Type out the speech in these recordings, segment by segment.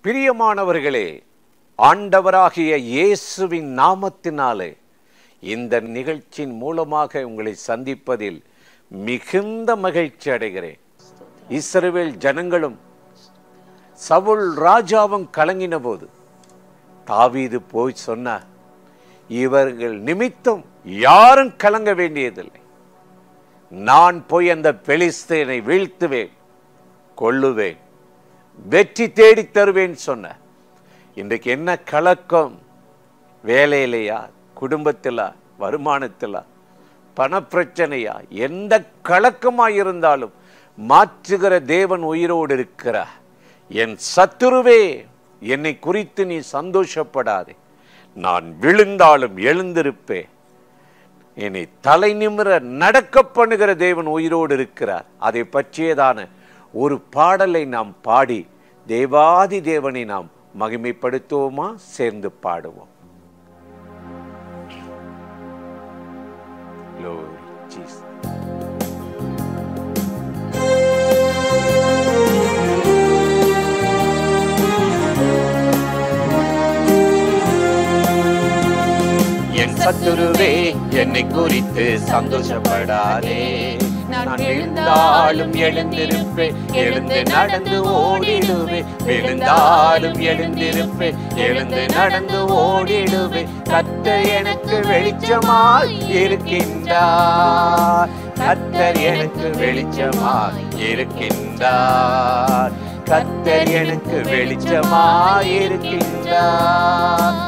பிரியமானவர்களே ஆண்டவராகிய இயேசுவின் நாமத்தினாலே இந்த நிகழ்ச்சியின் மூலமாக உங்களை சந்திப்பதில் மிகுந்த மகிழ்ச்சி அடைகிறேன் இஸ்ரவேல் ஜனங்களும் சவுல் ராஜாவும் கலங்கின போது தாவீது போய் சொன்னார் இவர்கள் நிமித்தம் யாரும் கலங்க வேண்டியதில்லை நான் போய் அந்த பெலிஸ்தேனை வீழ்த்துவேன் கொள்ளுவேன் வெற்றி தேடி தருவேன் சொன்ன இன்றைக்கு என்ன கலக்கம் வேலையிலையா குடும்பத்திலா வருமானத்திலா பணப்பிரச்சனையா எந்த கலக்கமாய் இருந்தாலும் மாற்றுகிற தேவன் உயிரோடு இருக்கிறார் என் சத்துருவே என்னை குறித்து நீ சந்தோஷப்படாதே நான் விழுந்தாலும் எழுந்திருப்பேன் என்னை தலை நிமிர நடக்க பண்ணுகிற தேவன் உயிரோடு இருக்கிறார் அதை பற்றியதான ஒரு பாடலை நாம் பாடி தேவாதி தேவனை நாம் மகிமைப்படுத்துவோமா சேர்ந்து பாடுவோம் Glory, Jesus. என் சத்துருவே என்னை குறித்து சந்தோஷப்படாதே நான் விழுந்தாலும் எழுந்திருப்பேன் எழுந்து நடந்து ஓடிடுவேன் விழுந்தாலும் எழுந்திருப்பேன் எழுந்து நடந்து ஓடிடுவேன் கர்த்தர் எனக்கு வெளிச்சமாய் இருக்கின்றார் கர்த்தர் எனக்கு வெளிச்சமாய் இருக்கின்றார் கர்த்தர் எனக்கு வெளிச்சமாய் இருக்கின்றார்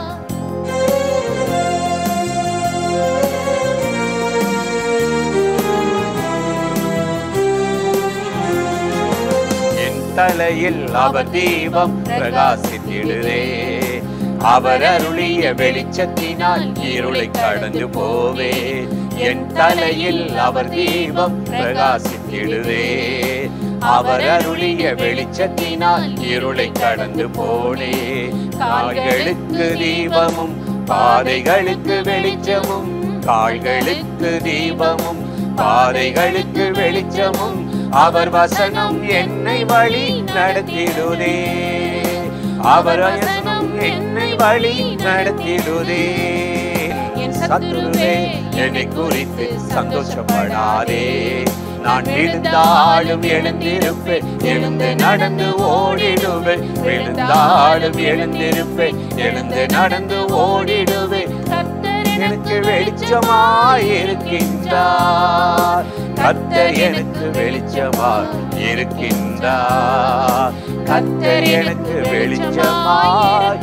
என் தலையில் அவர் தீபம் பிரகாசித்திடுதே அவர் அருளிய வெளிச்சத்தினால் இருளை கடந்து போவே என் தலையில் அவர் தீபம் பிரகாசித்திடுதே அவர் அருளிய வெளிச்சத்தினால் இருளை கடந்து போனே கால்களுக்கு தீபமும் பாதைகளுக்கு வெளிச்சமும் கால்களுக்கு தீபமும் பாதைகளுக்கு வெளிச்சமும் அவர் வசனம் என்னை வழி நடத்திடுதே அவர் வசனம் என்னை வழி நடத்திடுதே என் சத்துருவே என்னை குறித்து சந்தோஷப்படாதே நான் விழுந்தாலும் எழுந்திருப்பேன் எழுந்து நடந்து ஓடிடுவேன் விழுந்தாலும் எழுந்திருப்பேன் எழுந்து நடந்து ஓடிடுவேன் எனக்கு வெளிச்சமாய் இருக்கின்றார் கர்த்தர் எனக்கு வெளிச்சமாய் இருக்கின்றார் கர்த்தர் எனக்கு வெளிச்சமாய்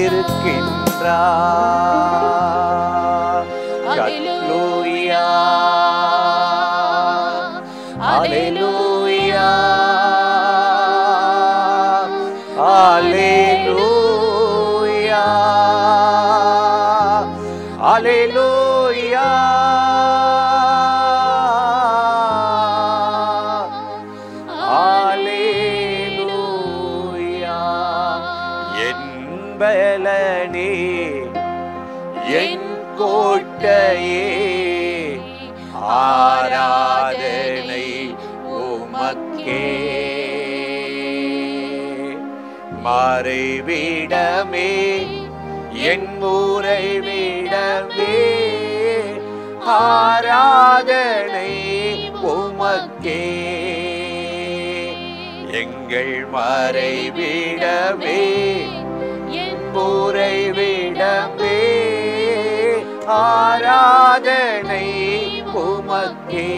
இருக்கின்றார் Hallelujah. Hallelujah. Hallelujah. Hallelujah. என் பலனே என் கோட்டையே ஆராதனை உமக்கே மறைவிடமே என் உறைவிடமே ஆராதனை உமக்கே எங்கள் மறைவிடமே என் உறைவிடமே ஆராதனை உமக்கே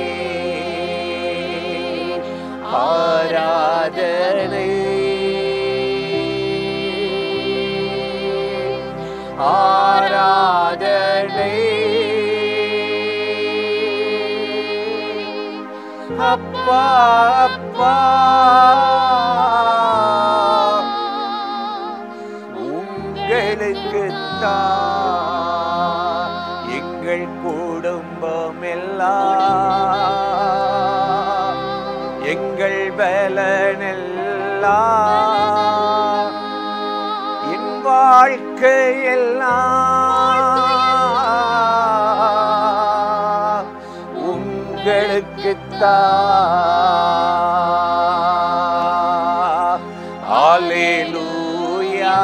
ஆராதனை ஆராதனை அப்பா அப்பா உங்களுக்கு எங்கள் குடும்பம் எல்லாம் எங்கள் பலனெல்லாம் என் வாழ்க்கையெல்லாம் உங்களுக்குத்தான் Hallelujah.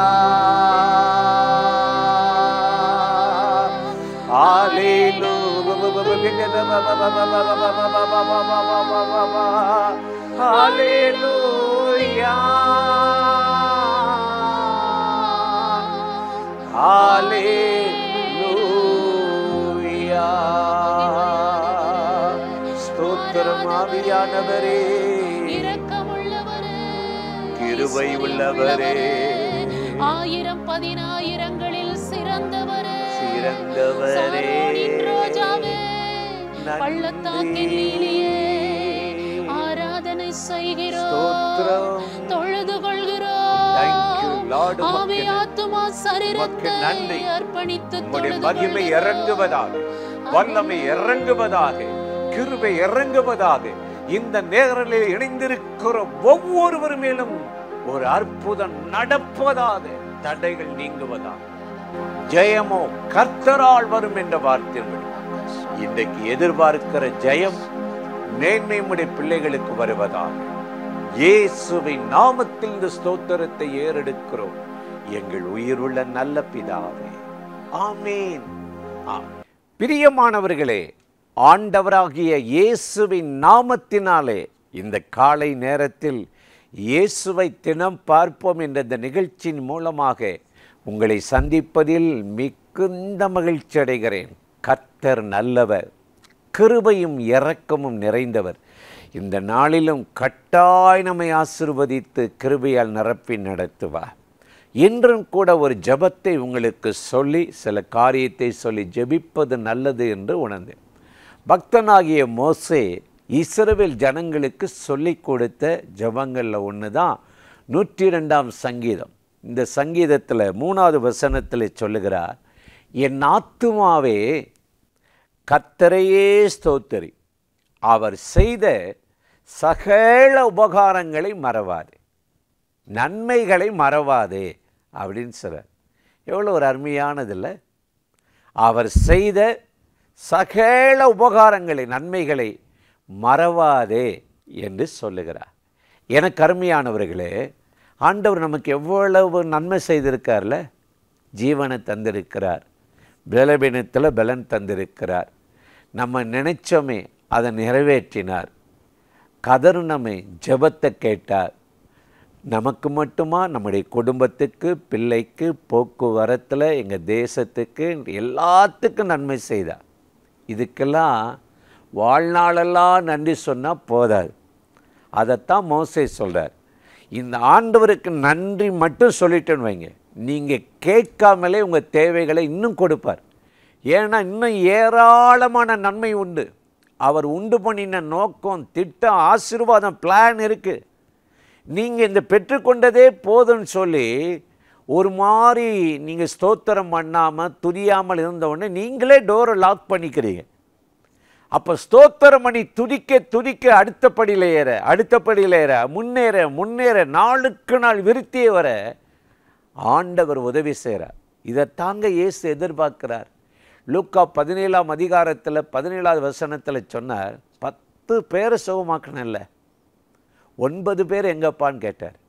ஸ்தோத்திரம் ஆவியானவரே இரக்கமுள்ளவரே கிருபை உள்ளவரே ஆயிரம் பதினாயிரங்களில் சிறந்தவரே சிறந்தவரே சாரோனின் ரோஜாவே நன்றி. பள்ளத்தாக்கின் லீலியே ஆராதனை செய்கிறோம் ஸ்தோத்திரம். தொழுது Thank you, Lord. கொள்கிறோம் உமக்கு ஆவி நன்றி. ஆத்துமா சரீரத்தை நன்றி. அர்ப்பணித்து உம்முடைய தொழுது மகிமை கொள்கிறோம். இறங்குவதாக வல்லமை இறங்குவதாக கிருபை இறங்குவதாக இந்த நேரில் இணைந்திருக்கிற ஒவ்வொருவர் மேலும் ஒரு அற்புதம் நடப்பதாக தடைகள் நீங்குவதாக ஜெயமோ கர்த்தரால் வரும் என்ற வார்த்தையின்படி இன்றைக்கு எதிர்பார்க்கிற ஜெயம் மேன்மையுடைய பிள்ளைகளுக்கு வருவதாக இயேசுவின் நாமத்தில் இந்த ஸ்தோத்திரத்தை ஏறெடுக்கிறோம் எங்கள் உயிருள்ள நல்ல பிதாவே ஆமேன் ஆமென். பிரியமானவர்களே ஆண்டவராகிய இயேசுவின் நாமத்தினாலே இந்த காலை நேரத்தில் இயேசுவை தினம் பார்ப்போம் என்ற இந்த நிகழ்ச்சியின் மூலமாக உங்களை சந்திப்பதில் மிகுந்த மகிழ்ச்சி அடைகிறேன் கர்த்தர் நல்லவர் கிருபையும் இரக்கமும் நிறைந்தவர் இந்த நாளிலும் கட்டாய் நம்மை ஆசிர்வதித்து கிருபையால் நிரப்பி நடத்துவார் இன்றும் கூட ஒரு ஜெபத்தை உங்களுக்கு சொல்லி சில காரியத்தை சொல்லி ஜெபிப்பது நல்லது என்று உணர்ந்தேன் பக்தனாகிய மோசே இஸ்ரவேல் ஜனங்களுக்கு சொல்லிக் கொடுத்த ஜெபங்களில் ஒன்று தான் நூற்றி ரெண்டாம் சங்கீதம் இந்த சங்கீதத்தில் மூணாவது வசனத்தில் சொல்லுகிறார் என் ஆத்துமாவே கர்த்தரையே ஸ்தோத்தரி அவர் செய்த சகல உபகாரங்களை மறவாதே நன்மைகளை மறவாதே அப்படின்னு சொல்கிறார் எவ்வளோ ஒரு அருமையானது இல்லை அவர் செய்த சகல உபகாரங்களை நன்மைகளை மறவாதே என்று சொல்லுகிறார் எனக்கு அருமையானவர்களே ஆண்டவர் நமக்கு எவ்வளவு நன்மை செய்திருக்கார்ல ஜீவனை தந்திருக்கிறார் பலவீனத்தில் பலன் தந்திருக்கிறார் நம்ம நினைச்சோமே அதை நிறைவேற்றினார் கதருணமை ஜெபத்தை கேட்டார் நமக்கு மட்டுமா நம்முடைய குடும்பத்துக்கு பிள்ளைக்கு போக்குவரத்தில் எங்கள் தேசத்துக்கு எல்லாத்துக்கும் நன்மை செய்தார் இதுக்கெல்லாம் வாழ்நாளெல்லாம் நன்றி சொன்னால் போதாது அதைத்தான் மோசே சொல்கிறார் இந்த ஆண்டவருக்கு நன்றி மட்டும் சொல்லிட்டேன்னு வைங்க நீங்கள் கேட்காமலே உங்கள் தேவைகளை இன்னும் கொடுப்பார் ஏன்னா இன்னும் ஏராளமான நன்மை உண்டு அவர் உண்டு பண்ணின நோக்கம் திட்டம் ஆசீர்வாதம் பிளான் இருக்குது நீங்கள் இந்த பெற்றுக்கொண்டதே போதும்னு சொல்லி ஒரு மாதிரி நீங்கள் ஸ்தோத்திரம் பண்ணாமல் துதியாமல் இருந்த உடனே நீங்களே டோரை லாக் பண்ணிக்கிறீங்க அப்போ ஸ்தோத்திரம் பண்ணி துதிக்க துதிக்க அடுத்த படியில் ஏற அடுத்த படியில் ஏற முன்னேற முன்னேற நாளுக்கு நாள் விருத்தியே வர ஆண்டவர் உதவி செய்கிறார் இதை தாங்க இயேசு எதிர்பார்க்கிறார் லூக்கா பதினேழாம் அதிகாரத்தில் பதினேழாவது வசனத்தில் சொன்னார் பத்து பேரை சுகமாக்கணும்ல ஒன்பது பேர் எங்கப்பான்னு கேட்டார்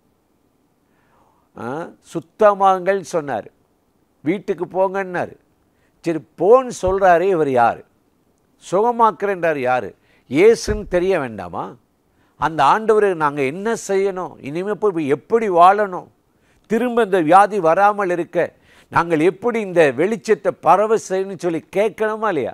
ஆ, சுத்தமாங்கள் சொன்னார் வீட்டுக்கு போங்கன்னாரு சரி போன்னு சொல்கிறாரு இவர் யார் சுகமாக்குறேன்றார் யார் இயேசுன்னு தெரிய வேண்டாமா அந்த ஆண்டவர் நாங்கள் என்ன செய்யணும் இனிமேல் போய் எப்படி வாழணும் திரும்ப இந்த வியாதி வராமல் இருக்க நாங்கள் எப்படி இந்த வெளிச்சத்தை பரவ செய்யணும்னு சொல்லி கேட்கணுமா இல்லையா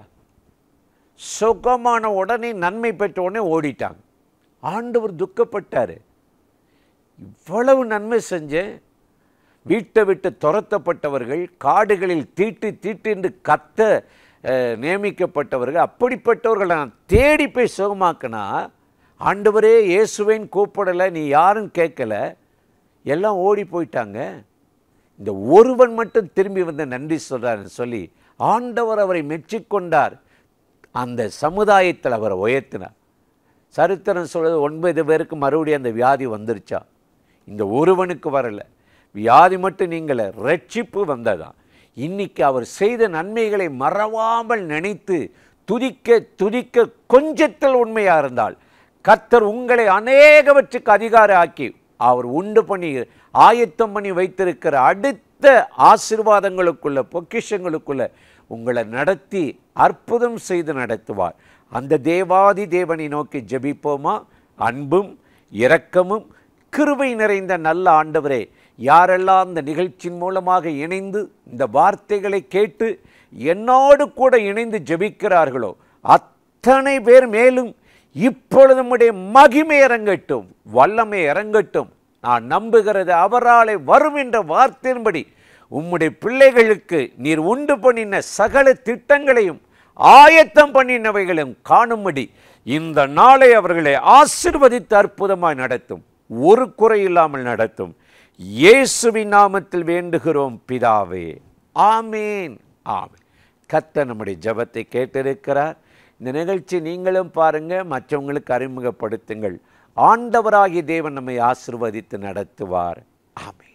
சுகமான உடனே நன்மை பெற்ற உடனே ஓடிட்டாங்க ஆண்டவர் துக்கப்பட்டார் இவ்வளவு நன்மை செஞ்சேன் வீட்டை விட்டு துரத்தப்பட்டவர்கள் காடுகளில் தீட்டு தீட்டு என்று கத்த அஹ், நியமிக்கப்பட்டவர்கள் அப்படிப்பட்டவர்களை நான் தேடி போய் சுகமாக்கினா ஆண்டவரே இயேசுவேன்னு கூப்பிடலை நீ யாரும் கேட்கல எல்லாம் ஓடி போயிட்டாங்க இந்த ஒருவன் மட்டும் திரும்பி வந்து நன்றி சொல்றாருன்னு சொல்லி ஆண்டவர் அவரை மெச்சிக்கொண்டார் அந்த சமுதாயத்தில் அவரை உயர்த்தினார் சரித்திரம் சொல்றது ஒன்பது பேருக்கு மறுபடியும் அந்த வியாதி வந்துருச்சா இந்த ஒருவனுக்கு வரல வியாதி மட்டும் நீங்கள ரட்சிப்பு வந்ததாம் இன்னைக்கு அவர் செய்த நன்மைகளை மறவாமல் நினைத்து துதிக்க துதிக்க கொஞ்சத்தில் உண்மையாக இருந்தால் கர்த்தர் உங்களை அநேகவற்றுக்கு அதிகாரம் ஆக்கி அவர் உண்டு பண்ணி ஆயத்தம் பண்ணி வைத்திருக்கிற அடுத்த ஆசீர்வாதங்களுக்குள்ள பொக்கிஷங்களுக்குள்ள உங்களை நடத்தி அற்புதம் செய்து நடத்துவார் அந்த தேவாதி தேவனை நோக்கி ஜெபிப்போமா அன்பும் இரக்கமும் கிருபை நிறைந்த நல்ல ஆண்டவரே யாரெல்லாம் இந்த நிகழ்ச்சியின் மூலமாக இணைந்து இந்த வார்த்தைகளை கேட்டு என்னோடு கூட இணைந்து ஜெபிக்கிறார்களோ அத்தனை பேர் மேலும் இப்பொழுது நம்முடைய மகிமை இறங்கட்டும் வல்லமை இறங்கட்டும் நான் நம்புகிறது அவராலே வரும் என்ற வார்த்தையின்படி உம்முடைய பிள்ளைகளுக்கு நீர் உண்டு பண்ணின சகல திட்டங்களையும் ஆயத்தம் பண்ணினவைகளையும் காணும்படி இந்த நாளை அவர்களை ஆசிர்வதித்து அற்புதமாய் நடத்தும் ஒரு குறை இல்லாமல் நடத்தும் இயேசுவின் நாமத்தில் வேண்டுகிறோம் பிதாவே ஆமேன் ஆமேன் கர்த்தர் நம்முடைய ஜெபத்தை கேட்டிருக்கிறார் இந்த நிகழ்ச்சி நீங்களும் பாருங்க மற்றவங்களுக்கு அறிமுகப்படுத்துங்கள் ஆண்டவராகிய தேவன் நம்மை ஆசிர்வதித்து நடத்துவார் ஆமென்